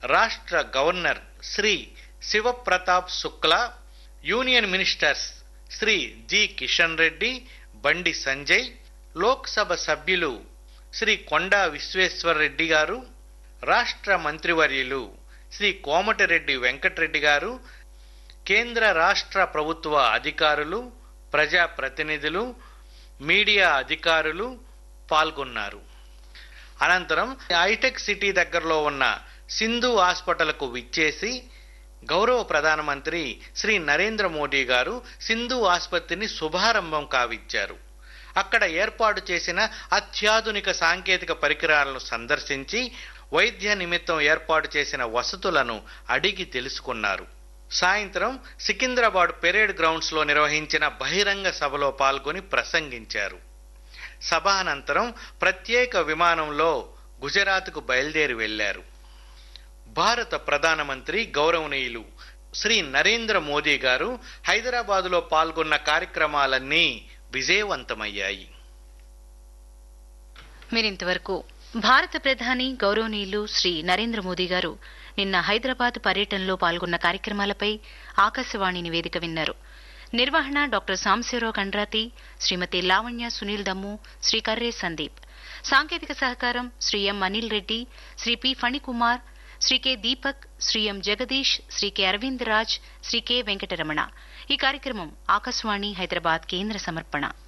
రాష్ట్ర governor Shri Shivapratap Shukla union ministers Shri G Kishan Reddy Bandi Sanjay Lok Sabha సభ్యులు శ్రీ కొండా విశ్వేశ్వర్ రెడ్డి గారు రాష్ట్ర మంత్రివర్యులు శ్రీ కోమటిరెడ్డి వెంకటరెడ్డి గారు కేంద్ర రాష్ట్ర ప్రభుత్వ అధికారులు ప్రజాప్రతినిధులు మీడియా అధికారులు పాల్గొన్నారు అనంతరం హైటెక్ సిటీ దగ్గరలో ఉన్న సింధు హాస్పిటల్కు విచ్చేసి గౌరవ ప్రధానమంత్రి శ్రీ నరేంద్ర మోడీ గారు సింధు ఆసుపత్రిని శుభారంభం కావిచ్చారు అక్కడ ఏర్పాటు చేసిన అత్యాధునిక సాంకేతిక పరికరాలను సందర్శించి వైద్య నిమిత్తం ఏర్పాటు చేసిన వసతులను అడిగి తెలుసుకున్నారు సాయంత్రం సికింద్రాబాద్ పెరేడ్ గ్రౌండ్స్ లో నిర్వహించిన బహిరంగ సభలో పాల్గొని ప్రసంగించారు సభ అనంతరం ప్రత్యేక విమానంలో గుజరాత్కు బయలుదేరి వెళ్లారు భారత ప్రధానమంత్రి గౌరవనీయులు శ్రీ నరేంద్ర మోదీ గారు హైదరాబాదులో పాల్గొన్న కార్యక్రమాలన్నీ విజయవంతమయ్యాయి మీరింతవరకు భారత ప్రధాని గౌరవనీయులు శ్రీ నరేంద్ర మోదీ గారు నిన్న హైదరాబాద్ పర్యటనలో పాల్గొన్న కార్యక్రమాలపై ఆకాశవాణి నివేదిక విన్నారు నిర్వహణ డాక్టర్ సాంశివరావు కండ్రాతి శ్రీమతి లావణ్య సునీల్ దమ్ము శ్రీ కర్రే సందీప్ సాంకేతిక సహకారం Shri M Anil Reddy Shri P Phanikumar Shri K Deepak Shri M Jagadish Shri K Aravind Raj Shri K Venkataramana ఈ కార్యక్రమం ఆకాశవాణి హైదరాబాద్ కేంద్ర సమర్పణ